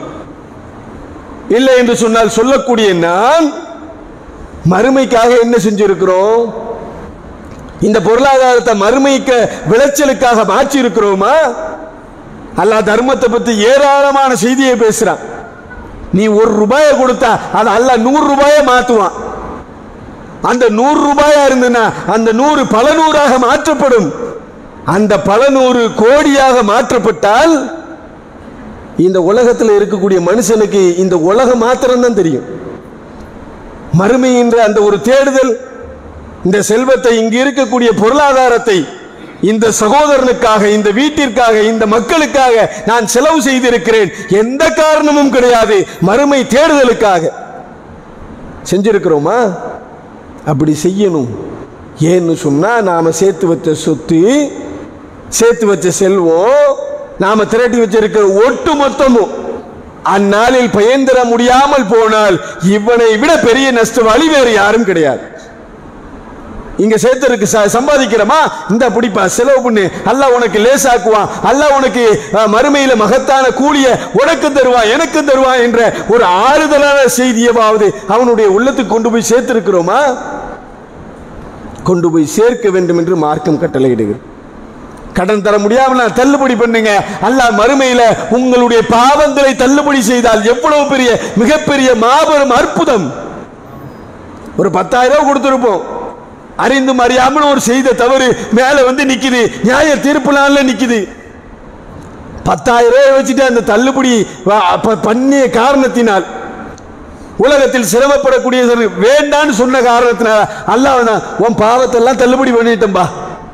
இல்லை என்று சொன்னால் சொல்லக்கூடிய நான் மறுமைக்காக என்ன செஞ்சிருக்கிறோம் இந்த பொருளாதாரத்தை மறுமைக்க விளைச்சலுக்காக மாற்றி இருக்கிறோமா அல்லாஹ் தர்மத்தை பத்தி ஏராளமான செய்தியை பேசுறான் நீ ஒரு ரூபாயை கொடுத்தா அது அல்லாஹ் நூறு ரூபாயை மாத்துவான் அந்த நூறு ரூபாயா இருந்ததுன்னா அந்த நூறு பல நூறாக மாற்றப்படும் அந்த பல நூறு கோடியாக மாற்றப்பட்டால் இந்த உலகத்தில் இருக்கக்கூடிய மனுஷனுக்கு இந்த உலகம் மாத்திரம்தான் தெரியும் மறுமை என்ற அந்த ஒரு தேடுதல் இந்த செல்வத்தை இங்கு இருக்கக்கூடிய பொருளாதாரத்தை இந்த சகோதரனுக்காக இந்த வீட்டிற்காக இந்த மக்களுக்காக நான் செலவு செய்திருக்கிறேன் எந்த காரணமும் கிடையாது மறுமை தேடுதலுக்காக செஞ்சிருக்கிறோமா அப்படி செய்யணும் ஏன்னு சொன்னா நாம சேர்த்து வச்ச சொத்து சேர்த்து வச்ச செல்வம் நாம திரட்டி வச்சிருக்கிற ஒட்டு மொத்தமும் அந்நாளில் பயன் தர முடியாமல் போனால் இவனை விட பெரிய நஷ்டவாளி வேறு யாரும் கிடையாது இங்க சேர்த்திருக்கு ச- சம்பாதிக்கிறோமா இந்த பிடிப்பா செலவு பண்ணு அல்லாஹ் உனக்கு லேசாக்குவான் அல்லாஹ் உனக்கு அஹ், மறுமையில மகத்தான கூலிய உனக்கு தருவான் எனக்கு தருவான் என்ற ஒரு ஆறுதலான செய்தியவாவது அவனுடைய உள்ளத்துக்கு கொண்டு போய் சேர்த்திருக்கிறோமா கொண்டு போய் சேர்க்க வேண்டும் என்று மார்க்கம் கட்டளையிடுகிறது கடன் தர முடியாமல் நான் தள்ளுபடி பண்ணுங்க அல்லாஹ் மறுமையில உங்களுடைய பாவங்களை தள்ளுபடி செய்தால் எவ்வளவு பெரிய மிகப்பெரிய மாபெரும் அற்புதம் ஒரு பத்தாயிரம் ரூபாய் கொடுத்திருப்போம் அறிந்தும் அறியாமல் ஒரு செய்த தவறு மேல வந்து நிக்குது நியாய தீர்ப்பு நாள்ல நிக்குது பத்தாயிரம் ரூபாய் வச்சுட்டு அந்த தள்ளுபடி வ- ப- பண்ணிய காரணத்தினால் உலகத்தில் சிரமப்படக்கூடிய வேண்டான்னு சொன்ன காரணத்தினால அல்லாஹ் நான் உன் பாவத்தெல்லாம் தள்ளுபடி பண்ணிட்டேன்பா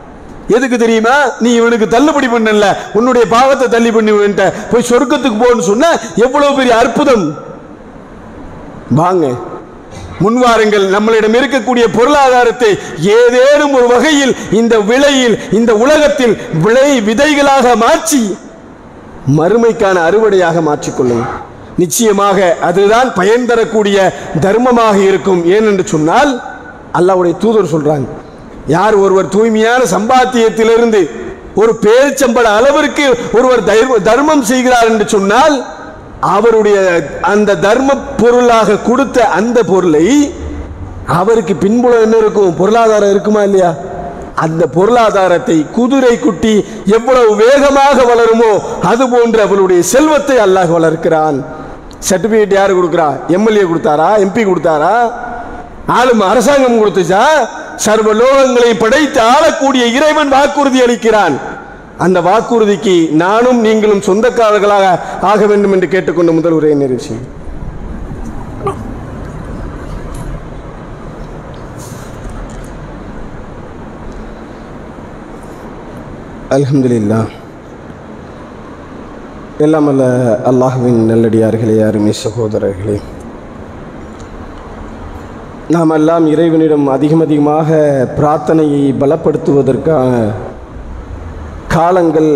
எதுக்கு தெரியுமா நீ இவனுக்கு தள்ளுபடி பண்ணல உன்னுடைய பாவத்தை தள்ளி பண்ணி விட்ட. போய் சொர்க்கத்துக்கு போன்னு சொன்னா எவ்வளவு பெரிய அற்புதம் வாங்க முன்வாருங்கள் நம்மளிடம் இருக்கக்கூடிய பொருளாதாரத்தை ஏதேனும் ஒரு வகையில் இந்த விலையில் இந்த உலகத்தில் விளை விதைகளாக மாற்றி மறுமைக்கான அறுவடையாக மாற்றிக்கொள்ளுங்கள் நிச்சயமாக அதுதான் பயன் தரக்கூடிய தர்மமாக இருக்கும் ஏனென்று சொன்னால் அல்லாஹ்வுடைய தூதர் சொல்றாங்க யார் ஒருவர் தூய்மையான சம்பாத்தியத்திலிருந்து ஒரு பேரிச்சம்பட அளவிற்கு ஒருவர் தைர்- தர்மம் செய்கிறார் என்று சொன்னால் அவருடைய அந்த தர்ம பொருளாக கொடுத்த அந்த பொருளை அவருக்கு பின்புலம் என்ன இருக்கும் பொருளாதாரம் இருக்குமா இல்லையா அந்த பொருளாதாரத்தை குதிரை குட்டி எவ்வளவு வேகமாக வளருமோ அது போன்று அவளுடைய செல்வத்தை அல்லாஹ் வளர்க்கிறான் சர்டிபிகேட் யாரு கொடுக்குறா எம்எல்ஏ கொடுத்தாரா எம்பி கொடுத்தாரா ஆளும் அரசாங்கம் கொடுத்துச்சா சர்வ லோகங்களை படைத்து ஆளக்கூடிய இறைவன் வாக்குறுதி அளிக்கிறான் அந்த வாக்குறுதிக்கு நானும் நீங்களும் சொந்தக்காரர்களாக ஆக வேண்டும் என்று கேட்டுக்கொண்ட முதல் உரையை நிறைவு செய்யும் அல்ஹம்துலில்லாஹ் எல்லாம் அல்ல அல்லாஹ்வின் நல்லடியார்களே அருமை சகோதரர்களே நாம் எல்லாம் இறைவனிடம் அதிகம் அதிகமாக பிரார்த்தனையை பலப்படுத்துவதற்கான காலங்கள்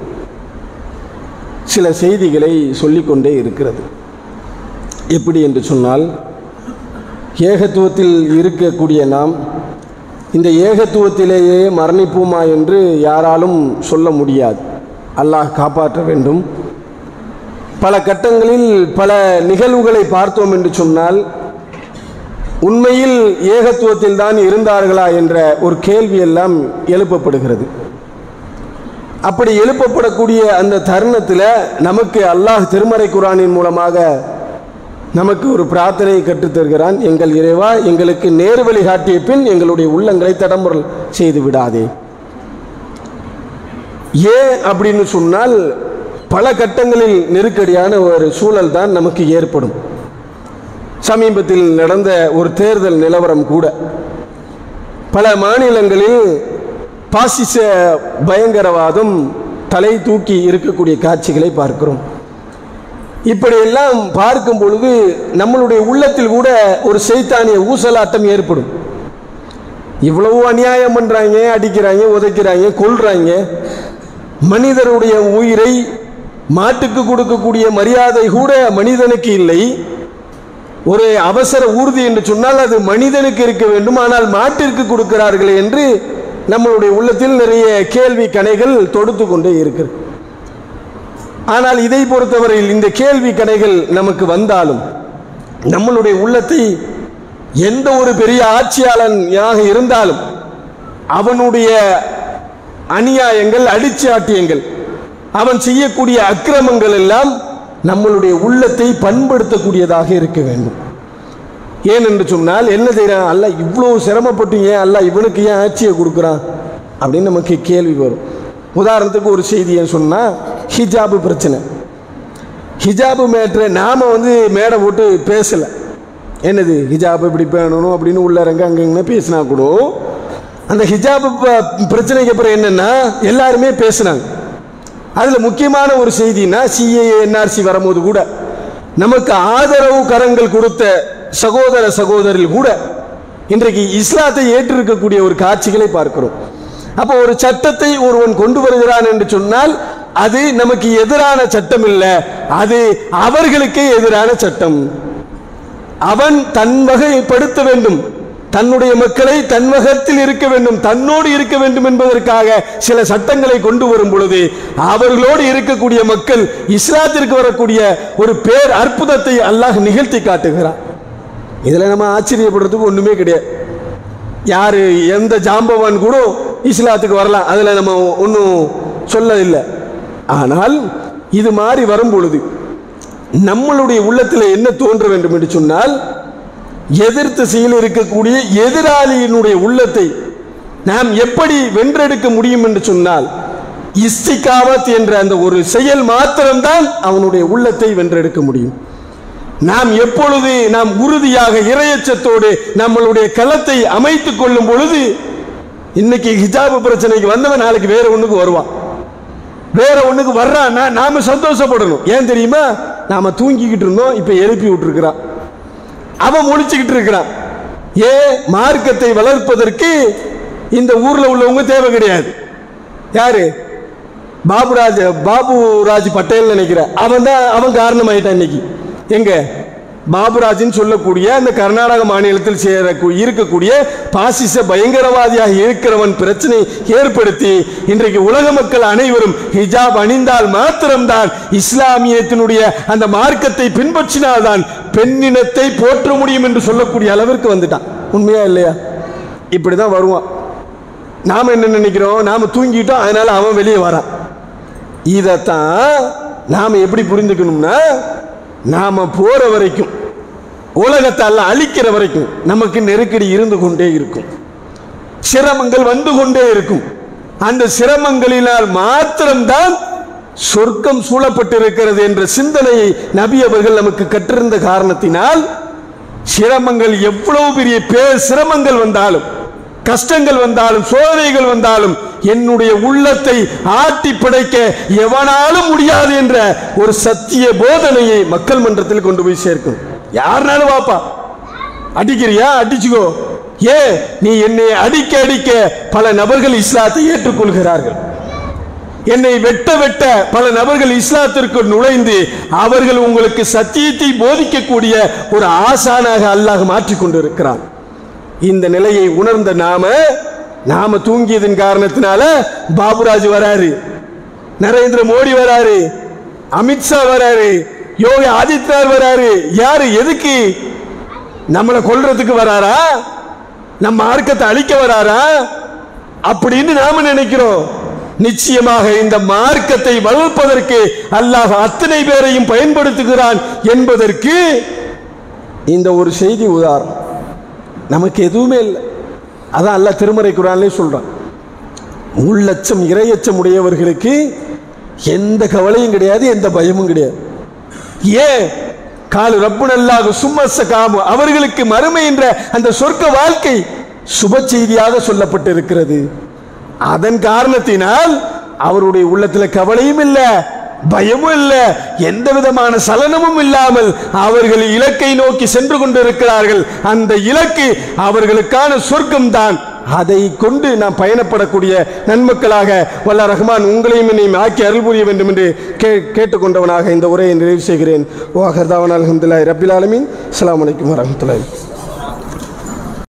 சில செய்திகளை சொல்லிக்கொண்டே இருக்கிறது எப்படி என்று சொன்னால் ஏகத்துவத்தில் இருக்கக்கூடிய நாம் இந்த ஏகத்துவத்திலேயே மரணிப்போமா என்று யாராலும் சொல்ல முடியாது அல்லாஹ் காப்பாற்ற வேண்டும் பல கட்டங்களில் பல நிகழ்வுகளை பார்த்தோம் என்று சொன்னால் உண்மையில் ஏகத்துவத்தில் தான் இருந்தார்களா என்ற ஒரு கேள்வி எல்லாம் எழுப்பப்படுகிறது அப்படி எழுப்பப்படக்கூடிய அந்த தருணத்தில் நமக்கு அல்லாஹ் திருமறை குரானின் மூலமாக நமக்கு ஒரு பிரார்த்தனையை கற்றுத்தருகிறான் எங்கள் இறைவா எங்களுக்கு நேர்வழி காட்டிய பின் எங்களுடைய உள்ளங்களை தடம்புரல் செய்து விடாதே ஏன் அப்படின்னு சொன்னால் பல கட்டங்களில் நெருக்கடியான ஒரு சூழல் தான் நமக்கு ஏற்படும் சமீபத்தில் நடந்த ஒரு தேர்தல் நிலவரம் கூட பல மாநிலங்களில் பாசிச பயங்கரவாதம் தலை தூக்கி இருக்கக்கூடிய காட்சிகளை பார்க்கிறோம் இப்படியெல்லாம் பார்க்கும் பொழுது நம்மளுடைய உள்ளத்தில் கூட ஒரு சைத்தானிய ஊசலாட்டம் ஏற்படும் இவ்வளவு அநியாயம் பண்றாங்க அடிக்கிறாங்க உதைக்கிறாங்க கொல்றாங்க மனிதருடைய உயிரை மாட்டுக்கு கொடுக்கக்கூடிய மரியாதை கூட மனிதனுக்கு இல்லை ஒரு அவசர ஊர்தி என்று சொன்னால் அது மனிதனுக்கு இருக்க வேண்டும் ஆனால் மாட்டிற்கு கொடுக்கிறார்கள் என்று நம்மளுடைய உள்ளத்தில் நிறைய கேள்வி கணைகள் தொடுத்து கொண்டே இருக்கிறது ஆனால் இதை பொறுத்தவரையில் இந்த கேள்வி கணைகள் நமக்கு வந்தாலும் நம்மளுடைய உள்ளத்தை எந்த ஒரு பெரிய ஆட்சியாளனாக இருந்தாலும் அவனுடைய அநியாயங்கள் அடிச்சாட்டியங்கள் அவன் செய்யக்கூடிய அக்கிரமங்கள் எல்லாம் நம்மளுடைய உள்ளத்தை பண்படுத்தக்கூடியதாக இருக்க வேண்டும் ஏன் என்று சொன்னால் என்ன செய்யறான் அல்ல இவ்வளோ சிரமப்பட்டு ஏன் அல்ல இவனுக்கு ஏன் ஆட்சியை கொடுக்குறான் அப்படின்னு நமக்கு கேள்வி வரும் உதாரணத்துக்கு ஒரு செய்தியை சொன்னால் ஹிஜாபு பிரச்சனை ஹிஜாபு மேட்ரை நாம் வந்து மேடை போட்டு பேசலை என்னது ஹிஜாப் இப்படி பேணணும் அப்படின்னு உள்ளரங்க அங்கங்கே பேசினா கூட அந்த ஹிஜாபு ப- பிரச்சனைக்கு அப்புறம் என்னன்னா எல்லாருமே பேசுனாங்க அதில் முக்கியமான ஒரு செய்தினா சிஏஏ என்ஆர்சி வரும்போது கூட நமக்கு ஆதரவு கரங்கள் கொடுத்த சகோதர சகோதரில் கூட இன்றைக்கு இஸ்லாத்தை ஏற்றிருக்கக்கூடிய ஒரு காட்சிகளை பார்க்கிறோம் அப்போ ஒரு சட்டத்தை ஒருவன் கொண்டு வருகிறான் என்று சொன்னால் அது நமக்கு எதிரான சட்டம் இல்லை அது அவர்களுக்கே எதிரான சட்டம் அவன் தன் வகைப்படுத்த வேண்டும் தன்னுடைய மக்களை தன் வகத்தில் இருக்க வேண்டும் தன்னோடு இருக்க வேண்டும் என்பதற்காக சில சட்டங்களை கொண்டு வரும் பொழுது அவர்களோடு இருக்கக்கூடிய மக்கள் இஸ்லாத்திற்கு வரக்கூடிய ஒரு பேர் அற்புதத்தை அல்லாஹ் நிகழ்த்தி காட்டுகிறான் இதில் நம்ம ஆச்சரியப்படுறதுக்கு ஒன்றுமே கிடையாது யார் எந்த ஜாம்பவான் கூட இஸ்லாத்துக்கு வரலாம் அதில் நம்ம ஒன்றும் சொல்ல இல்லை ஆனால் இது மாதிரி வரும் பொழுது நம்மளுடைய உள்ளத்தில் என்ன தோன்ற வேண்டும் என்று சொன்னால் எதிர் திசையில் இருக்கக்கூடிய எதிராளியினுடைய உள்ளத்தை நாம் எப்படி வென்றெடுக்க முடியும் என்று சொன்னால் இஸ்திகாவத் என்ற அந்த ஒரு செயல் மாத்திரம்தான் அவனுடைய உள்ளத்தை வென்றெடுக்க முடியும் நாம் எப்பொழுது நாம் உறுதியாக இரையச்சத்தோடு நம்மளுடைய களத்தை அமைத்துக் கொள்ளும் பொழுது இன்னைக்கு ஹிஜாபு பிரச்சனைக்கு வந்தவன் நாளைக்கு வேற ஒண்ணுக்கு வருவான் வேற ஒண்ணுக்கு வர்றான்னா நாம சந்தோஷப்படணும் ஏன் தெரியுமா நாம தூங்கிக்கிட்டு இருந்தோம் இப்ப எழுப்பி விட்டுருக்கிறான் அவன் முழிச்சுக்கிட்டு இருக்கிறான் ஏ மார்க்கத்தை வளர்ப்பதற்கு இந்த ஊர்ல உள்ளவங்க தேவை கிடையாது யாரு பாபுராஜ் பாபுராஜ் பட்டேல் நினைக்கிற அவன் தான் அவன் காரணமாயிட்டான் இன்னைக்கு எங்க பாபுராஜின்னு சொல்லக்கூடிய அந்த கர்நாடக மாநிலத்தில் சேர இருக்கக்கூடிய பாசிச பயங்கரவாதியாக இருக்கிறவன் பிரச்சனை ஏற்படுத்தி இன்றைக்கு உலக மக்கள் அனைவரும் ஹிஜாப் அணிந்தால் மாத்திரம்தான் இஸ்லாமியத்தினுடைய அந்த மார்க்கத்தை பின்பற்றினால்தான் பெண்ணினத்தை போற்ற முடியும் என்று சொல்லக்கூடிய அளவிற்கு வந்துட்டான் உண்மையா இல்லையா இப்படிதான் வருவான் நாம என்ன நினைக்கிறோம் நாம தூங்கிட்டோம் அதனால அவன் வெளியே வரான் இதைத்தான் நாம எப்படி புரிந்துக்கணும்னா நாம போற வரைக்கும் உலகத்தை அல்ல அழிக்கிற வரைக்கும் நமக்கு நெருக்கடி இருந்து கொண்டே இருக்கும் சிரமங்கள் வந்து கொண்டே இருக்கும் அந்த சிரமங்களினால் மாத்திரம்தான் சொர்க்கம் சூழப்பட்டிருக்கிறது என்ற சிந்தனையை நபி அவர்கள் நமக்கு கற்றிருந்த காரணத்தினால் சிரமங்கள் எவ்வளவு பெரிய பேர் சிரமங்கள் வந்தாலும் கஷ்டங்கள் வந்தாலும் சோதனைகள் வந்தாலும் என்னுடைய உள்ளத்தை ஆட்டி படைக்க எவனாலும் முடியாது என்ற ஒரு சத்திய போதனையை மக்கள் மன்றத்தில் கொண்டு போய் சேர்க்கும் யாருனாலும் வாப்பா அடிக்கிறியா அடிச்சுக்கோ ஏ நீ என்னை அடிக்க அடிக்க பல நபர்கள் இஸ்லாத்தை ஏற்றுக்கொள்கிறார்கள் என்னை வெட்ட வெட்ட பல நபர்கள் இஸ்லாத்திற்கு நுழைந்து அவர்கள் உங்களுக்கு சத்தியத்தை போதிக்கக்கூடிய ஒரு ஆசானாக அல்லாஹ் மாற்றிக் கொண்டிருக்கிறான் இந்த நிலையை உணர்ந்த நாம நாம தூங்கியதன் காரணத்தினால பாபுராஜ் வராரு நரேந்திர மோடி வராரு அமித்ஷா வராரு யோகி ஆதித்யநாத் வராரு யாரு எதுக்கு நம்மளை கொல்றதுக்கு வராரா நம்ம மார்க்கத்தை அழிக்க வராரா அப்படின்னு நாம நினைக்கிறோம் நிச்சயமாக இந்த மார்க்கத்தை வளர்ப்பதற்கு அல்லாஹ் அத்தனை பேரையும் பயன்படுத்துகிறான் என்பதற்கு இந்த ஒரு செய்தி உதாரணம் நமக்கு எதுவுமே இல்லை அதான் அல்லாஹ் திருமறை குரான்லே சொல்றான் உள்ளச்சம் இரையச்சம் உடையவர்களுக்கு எந்த கவலையும் கிடையாது எந்த பயமும் கிடையாது ஏன் காலு ரப்பு நல்லாக சும்மச காமு அவர்களுக்கு மறுமை என்ற அந்த சொர்க்க வாழ்க்கை சுப செய்தியாக சொல்லப்பட்டிருக்கிறது அதன் காரணத்தினால் அவருடைய உள்ளத்தில் கவலையும் இல்லை பயமும் இல்லை எந்த விதமான சலனமும் இல்லாமல் அவர்கள் இலக்கை நோக்கி சென்று கொண்டிருக்கிறார்கள் அந்த இலக்கு அவர்களுக்கான சொர்க்கம் தான் அதை கொண்டு நாம் பயணப்படக்கூடிய நன்மக்களாக வல்ல ரஹ்மான் உங்களையும் என்னையும் ஆக்கி அருள் புரிய வேண்டும் என்று கே கேட்டுக்கொண்டவனாக இந்த உரையை நிறைவு செய்கிறேன் ஓஹர்தாவன் அலமதுல்லாய் ரபில் ஆலமீன் அஸ்ஸலாமு அலைக்கும் வரஹ்மத்துல்லாஹி